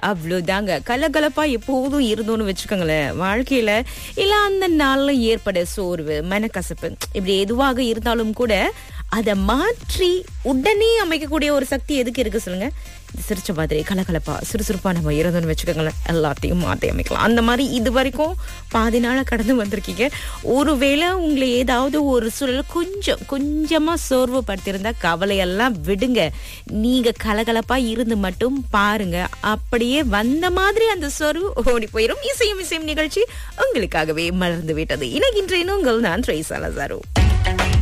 அவ்வளவுதாங்க கலகலப்பா எப்போதும் இருந்தோம்னு வச்சுக்கோங்களேன் வாழ்க்கையில இல்ல அந்த நாள்ல ஏற்பட சோர்வு மனக்கசப்பு இப்படி எதுவாக இருந்தாலும் கூட அதை மாற்றி உடனே அமைக்கக்கூடிய ஒரு சக்தி எதுக்கு இருக்கு சொல்லுங்க இது சிரிச்ச மாதிரி கலகலப்பா சுறுசுறுப்பா நம்ம இருந்தோம்னு வச்சுக்கோங்களேன் எல்லாத்தையும் மாற்றி அமைக்கலாம் அந்த மாதிரி இது வரைக்கும் பாதி நாளா கடந்து வந்திருக்கீங்க ஒருவேளை உங்களை ஏதாவது ஒரு சூழல் கொஞ்சம் கொஞ்சமா சோர்வு படுத்திருந்தா கவலையெல்லாம் விடுங்க நீங்க கலகலப்பா இருந்து மட்டும் பாருங்க அப்படியே வந்த மாதிரி அந்த சோர்வு ஓடி போயிடும் இசையும் இசையும் நிகழ்ச்சி உங்களுக்காகவே மலர்ந்து விட்டது இணைகின்றேன் உங்கள் நான் ட்ரேஸ் அலசாரோ